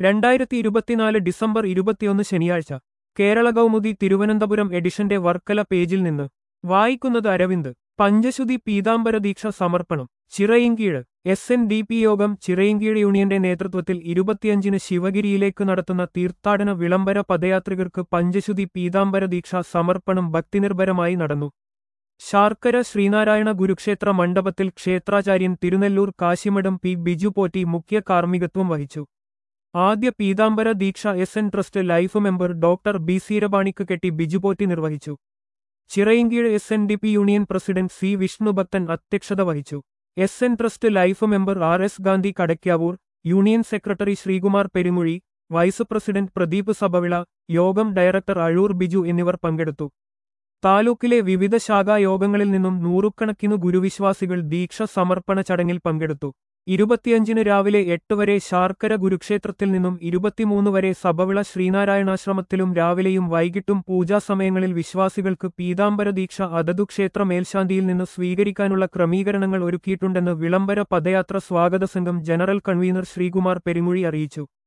രണ്ടായിരത്തി ഇരുപത്തിനാല് ഡിസംബർ ഇരുപത്തിയൊന്ന് ശനിയാഴ്ച കേരള കൗമുദി തിരുവനന്തപുരം എഡിഷന്റെ വർക്കല പേജിൽ നിന്ന് വായിക്കുന്നത് അരവിന്ദ് പഞ്ചശുതി പീതാംബര ദീക്ഷ സമർപ്പണം Chirayinkeezh S N D P Yogam Chirayinkeezh യൂണിയന്റെ നേതൃത്വത്തിൽ ഇരുപത്തിയഞ്ചിന് ശിവഗിരിയിലേക്ക് നടത്തുന്ന തീർത്ഥാടന വിളംബര പദയാത്രികർക്ക് പഞ്ചശുതി പീതാംബര ദീക്ഷ സമർപ്പണം ഭക്തിനിർഭരമായി നടന്നു ശാർക്കര ശ്രീനാരായണ ഗുരുക്ഷേത്ര മണ്ഡപത്തിൽ ക്ഷേത്രാചാര്യൻ തിരുനെല്ലൂർ കാശിമഠം പി ബിജു പോറ്റി മുഖ്യ കാർമ്മികത്വം വഹിച്ചു ആദ്യ പീതാംബര ദീക്ഷ S N trust life member doctor B സീരപാണിക്ക് കെട്ടി ബിജുപോറ്റി നിർവഹിച്ചു Chirayinkeezh S N D P union president C Vishnubhakthan അധ്യക്ഷത വഹിച്ചു S N trust life member R S Gandhi Kadakkavoor union secretary Sreekumar Perumuzhi vice president Pradeep Sabhavila Yogam director Azhoor Biju എന്നിവർ പങ്കെടുത്തു താലൂക്കിലെ വിവിധ ശാഖായോഗങ്ങളിൽ നിന്നും നൂറുകണക്കിനു ഗുരുവിശ്വാസികൾ ദീക്ഷ സമർപ്പണ ചടങ്ങിൽ പങ്കെടുത്തു ഇരുപത്തിയഞ്ചിന് രാവിലെ എട്ട് വരെ ശാർക്കര ഗുരുക്ഷേത്രത്തിൽ നിന്നും ഇരുപത്തിമൂന്ന് വരെ സഭവിള ശ്രീനാരായണാശ്രമത്തിലും രാവിലെയും വൈകിട്ടും പൂജാസമയങ്ങളിൽ വിശ്വാസികൾക്ക് പീതാംബര ദീക്ഷ അതതു ക്ഷേത്ര മേൽശാന്തിയിൽ നിന്ന് സ്വീകരിക്കാനുള്ള ക്രമീകരണങ്ങൾ ഒരുക്കിയിട്ടുണ്ടെന്ന് വിളംബര പദയാത്ര സ്വാഗത സംഘം ജനറൽ കൺവീനർ ശ്രീകുമാർ പെരുമുഴി അറിയിച്ചു